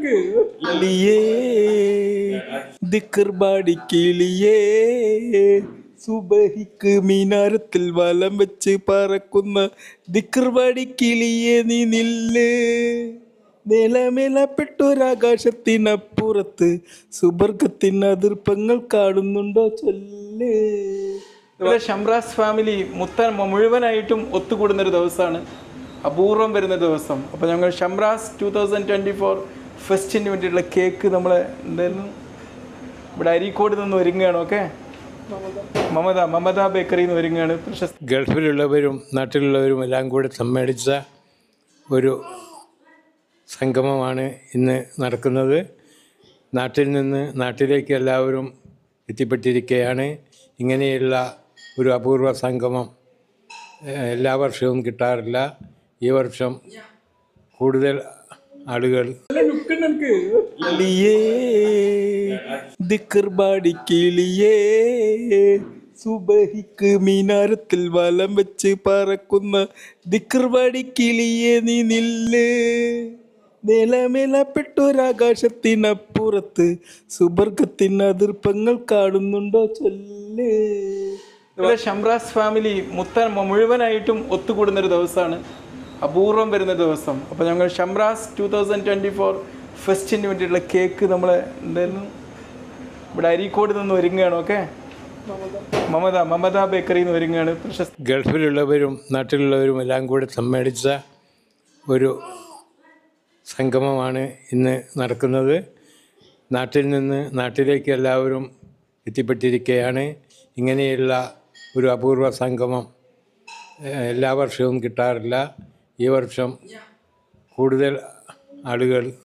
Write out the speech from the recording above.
കിളിയേ ദിക്കർബാടി കിളിയേ സുബഹിക്ക് മീനാരത്തിൽ വലം വെച്ച് പറക്കുന്ന ദിക്കർബാടി കിളിയേ നീ നില്ല് നിലമിലപ്പെട്ടൊരാകാശത്തിനപ്പുറത്ത് സുബർഗത്തിന് അതിർപ്പങ്ങൾ കാണുന്നുണ്ടോ ചൊല്ല് ഇവിടെ ഷംറാസ് ഫാമിലി മുത്ത മുഴുവനായിട്ടും ഒത്തുകൂടുന്ന ഒരു ദിവസമാണ് അപൂർവം വരുന്ന ദിവസം അപ്പോൾ ഞങ്ങൾ Shamraz two thousand twenty four ഫെസ്റ്റിന് വേണ്ടിയിട്ടുള്ള കേക്ക് നമ്മൾ എന്തായിരുന്നു ഇവിടെ അരീക്കോട് നിന്ന് ഒരുങ്ങുകയാണ് ഓക്കെ മമത മമത ബേക്കറിയിൽ നിന്ന് ഒരുങ്ങുകയാണ് പ്രശസ്ത ഗൾഫിലുള്ളവരും നാട്ടിലുള്ളവരും എല്ലാം കൂടെ സമ്മേളിച്ച ഒരു സംഗമമാണ് ഇന്ന് നടക്കുന്നത് നാട്ടിൽ നിന്ന് നാട്ടിലേക്ക് എല്ലാവരും എത്തിപ്പെട്ടിരിക്കുകയാണ് ഇങ്ങനെയുള്ള ഒരു അപൂർവ സംഗമം ഏഹ്, എല്ലാ വർഷവും കിട്ടാറില്ല ഈ വർഷം കൂടുതൽ ആളുകൾ കിളിയേ ദിക്കർബാടി കിളിയേ സുബഹിക്ക് മീനാരത്തിൽ വലം വെച്ച് പറക്കുന്ന ദിക്കർബാടി കിളിയേ നീ നില്ല് നിലമിലപ്പെട്ടൊരാകാശത്തിനപ്പുറത്ത് സുബർഗത്തിന് അതിർപ്പങ്ങൾ കാണുന്നുണ്ടോ ചൊല്ല് ഇവിടെ ഷംറാസ് ഫാമിലി മുത്ത മുഴുവനായിട്ടും ഒത്തുകൂടുന്ന ഒരു ദിവസമാണ് അപൂർവം വരുന്ന ദിവസം അപ്പോൾ ഞങ്ങൾ Shamraz two thousand twenty four ഫെസ്റ്റിന് വേണ്ടിയിട്ടുള്ള കേക്ക് നമ്മൾ എന്തായിരുന്നു ഇവിടെ അരീക്കോട് നിന്ന് ഒരുങ്ങുകയാണ് ഓക്കെ മമത മമത ബേക്കറിയിൽ നിന്ന് ഒരുങ്ങുകയാണ് പ്രശസ്ത ഗൾഫിലുള്ളവരും നാട്ടിലുള്ളവരും എല്ലാം കൂടെ സമ്മേളിച്ച ഒരു സംഗമമാണ് ഇന്ന് നടക്കുന്നത് നാട്ടിൽ നിന്ന് നാട്ടിലേക്ക് എല്ലാവരും എത്തിപ്പെട്ടിരിക്കുകയാണ് ഇങ്ങനെയുള്ള ഒരു അപൂർവ സംഗമം ഏഹ്, എല്ലാ വർഷവും കിട്ടാറില്ല ഈ വർഷം കൂടുതൽ ആളുകൾ